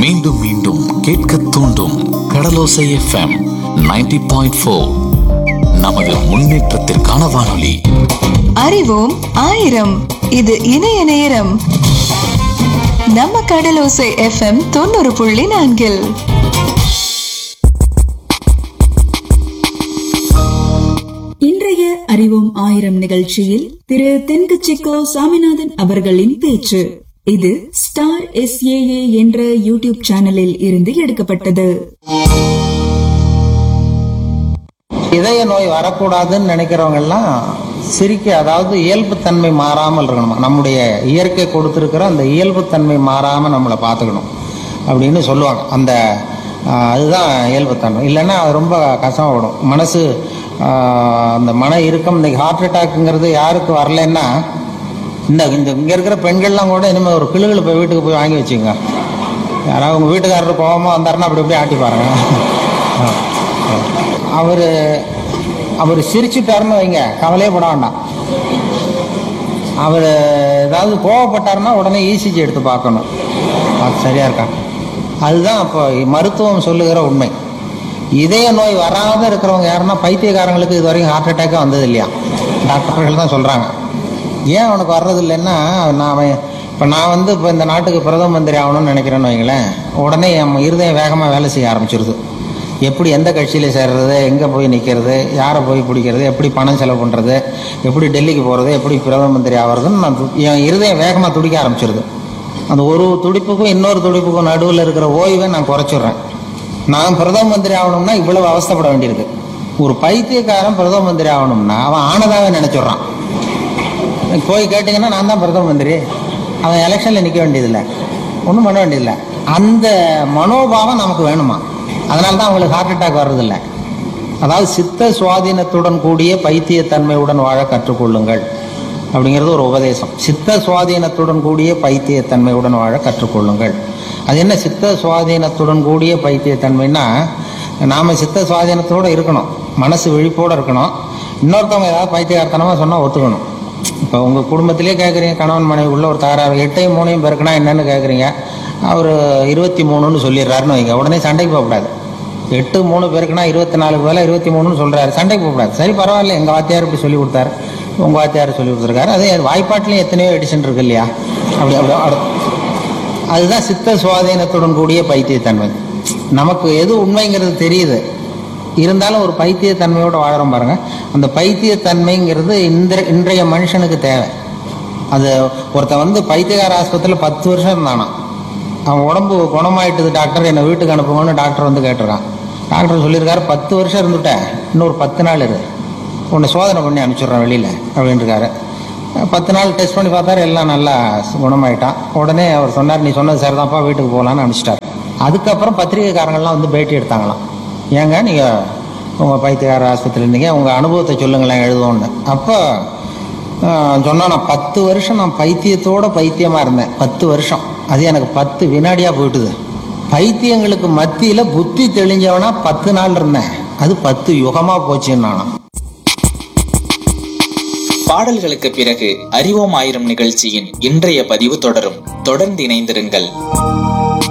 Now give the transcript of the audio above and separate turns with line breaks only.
மீண்டும் மீண்டும் கேட்க தூண்டும் கடலோசை எஃப்எம் 90.4 பாயிண்ட் ஃபோர் நமது முன்னேற்றத்திற்கான வானொலி
அறிவோம் ஆயிரம் இது இணைய நேரம் நம்ம கடலோசை எஃப்எம் தொண்ணூறு புள்ளி நான்கில்
இன்றைய அறிவோம் ஆயிரம் நிகழ்ச்சியில் திரு தென்கச்சிக்கோ சாமிநாதன் அவர்களின் பேச்சு இது ஸ்டார் எஸ்ஏஏ என்ற யூடியூப் சேனலில் இருந்து எடுக்கப்பட்டது
இதய நோய் வரக்கூடாதுன்னு நினைக்கிறவங்க எல்லாம் சிரிக்க அதாவது இயல்புத்தன்மை மாறாமல் இருக்கணும் நம்முடைய இயற்கை கொடுத்துருக்கிற அந்த இயல்புத்தன்மை மாறாமல் நம்மளை பார்த்துக்கணும் அப்படின்னு சொல்லுவாங்க அந்த ஆஹ், அதுதான் இயல்புத்தன்மை இல்லைன்னா அது ரொம்ப கஷ்டப்படும் மனசு ஆஹ், அந்த மன இறுக்கம் இந்த ஹார்ட் அட்டாக்குங்கிறது யாருக்கு வரலன்னா இந்த இந்த இங்கே இருக்கிற பெண்கள்லாம் கூட இனிமேல் ஒரு கிளுகிழு போய் வீட்டுக்கு போய் வாங்கி வச்சுங்க யாராவது உங்கள் வீட்டுக்காரர் கோபமாக வந்தாருன்னா அப்படி இப்படி ஆட்டி பாருங்க அவர் அவர் சிரிச்சுட்டாருன்னு வைங்க கவலையே பட வேண்டாம் அவர் ஏதாவது கோவப்பட்டாருன்னா உடனே இசிஜி எடுத்து பார்க்கணும் அது சரியா இருக்கா அதுதான் இப்போ மருத்துவம் சொல்லுகிற உண்மை இதய நோய் வராத இருக்கிறவங்க யாருன்னா பைத்தியக்காரங்களுக்கு இது வரைக்கும் ஹார்ட் அட்டாக்கே வந்தது இல்லையா டாக்டர்கள் தான் சொல்கிறாங்க ஏன் அவனுக்கு வர்றது இல்லைன்னா நான் அவன் இப்போ நான் வந்து இப்போ இந்த நாட்டுக்கு பிரதம மந்திரி ஆகணும்னு நினைக்கிறேன்னு வைங்களேன் உடனே என் இருதயம் வேகமாக வேலை செய்ய ஆரம்பிச்சிருது எப்படி எந்த கட்சியில் சேர்றது எங்கே போய் நிற்கிறது யாரை போய் பிடிக்கிறது எப்படி பணம் செலவு பண்ணுறது எப்படி டெல்லிக்கு போகிறது எப்படி பிரதம மந்திரி ஆகிறதுன்னு நான் து- என் இருதயம் வேகமாக துடிக்க ஆரம்பிச்சிருது அந்த ஒரு துடிப்புக்கும் இன்னொரு துடிப்புக்கும் நடுவில் இருக்கிற ஓய்வை நான் குறைச்சிடுறேன் நான் பிரதம மந்திரி ஆகணும்னா இவ்வளவு அவஸ்தைப்பட வேண்டியிருக்கு ஒரு பைத்தியக்காரன் பிரதம மந்திரி ஆகணும்னா அவன் ஆனதாவே நினைச்சிடுறான் போய் கேட்டிங்கன்னா நான் தான் பிரதம மந்திரி அவன் எலெக்ஷனில் நிற்க வேண்டியதில்லை ஒன்றும் பண்ண வேண்டியதில்லை அந்த மனோபாவம் நமக்கு வேணுமா அதனால தான் அவங்களுக்கு ஹார்ட் அட்டாக் வர்றதில்ல அதாவது சித்த சுவாதீனத்துடன் கூடிய பைத்தியத்தன்மையுடன் வாழ கற்றுக்கொள்ளுங்கள் அப்படிங்கிறது ஒரு உபதேசம் சித்த சுவாதீனத்துடன் கூடிய பைத்தியத்தன்மையுடன் வாழ கற்றுக்கொள்ளுங்கள் அது என்ன சித்த சுவாதீனத்துடன் கூடிய பைத்தியத்தன்மைன்னா நாம சித்த சுவாதீனத்தோடு இருக்கணும் மனசு விழிப்போடு இருக்கணும் இன்னொருத்தவங்க ஏதாவது பைத்தியகார்த்தனமாக சொன்னால் ஒத்துக்கணும் இப்போ உங்கள் குடும்பத்திலே கேட்குறீங்க கணவன் மனைவி உள்ள ஒரு தகராறு எட்டையும் மூணையும் பெருக்குனா என்னன்னு கேட்குறீங்க அவர் இருபத்தி மூணுன்னு சொல்லிடுறாருன்னு வைங்க உடனே சண்டைக்கு போகக்கூடாது எட்டு மூணு பேருக்குனா இருபத்தி நாலுக்கு வேலை இருபத்தி மூணுன்னு சொல்கிறாரு சண்டைக்கு போகக்கூடாது சரி பரவாயில்ல எங்கள் வாத்தியார் இப்படி சொல்லி கொடுத்தாரு உங்கள் வாத்தியார் சொல்லி கொடுத்துருக்காரு அதே வாய்ப்பாட்டிலையும் எத்தனையோ எடிஷன் இருக்கு இல்லையா அப்படி அப்படி அடு- அதுதான் சித்த சுவாதீனத்துடன் கூடிய பைத்தியத்தன்மை நமக்கு எது உண்மைங்கிறது தெரியுது இருந்தாலும் ஒரு பைத்தியத்தன்மையோட வாழறோம் பாருங்க அந்த பைத்தியத்தன்மைங்கிறது இந்த இன்றைய மனுஷனுக்கு தேவை அது ஒருத்தன் வந்து பைத்தியகார ஆஸ்பத்திரியில் பத்து வருஷம் இருந்தானாம் அவன் உடம்பு குணமாயிட்டுது டாக்டர் என்னை வீட்டுக்கு அனுப்புங்கன்னு டாக்டர் வந்து கேட்டிருக்கான் டாக்டர் சொல்லியிருக்காரு பத்து வருஷம் இருந்துட்டேன் இன்னொரு பத்து நாள் இரு உன்னை சோதனை பண்ணி அனுப்பிச்சிடுறேன் வெளியில் அப்படின்ட்டுருக்காரு பத்து நாள் டெஸ்ட் பண்ணி பார்த்தாரு எல்லாம் நல்லா குணமாயிட்டான் உடனே அவர் சொன்னார் நீ சொன்னது சரிதான்ப்பா வீட்டுக்கு போகலான்னு அனுப்பிச்சிட்டார் அதுக்கப்புறம் பத்திரிகைக்காரங்கள்லாம் வந்து பேட்டி எடுத்தாங்களாம் ஏங்க நீங்கள் உங்கள் பைத்தியக்கார ஆஸ்பத்திரி இருந்தீங்க உங்கள் அனுபவத்தை சொல்லுங்களேன் எழுதுவோன்னு அப்போ சொன்னால் நான் பத்து வருஷம் நான் பைத்தியத்தோட பைத்தியமாக இருந்தேன் பத்து வருஷம் அது எனக்கு பத்து வினாடியாக போயிட்டுது பைத்தியங்களுக்கு மத்தியில் புத்தி தெளிஞ்சவனா பத்து நாள் இருந்தேன் அது பத்து யுகமாக போச்சுன்னு நானும்
பாடல்களுக்கு பிறகு அறிவோம் ஆயிரம் நிகழ்ச்சியின் இன்றைய பதிவு தொடரும் தொடர்ந்து இணைந்திருங்கள்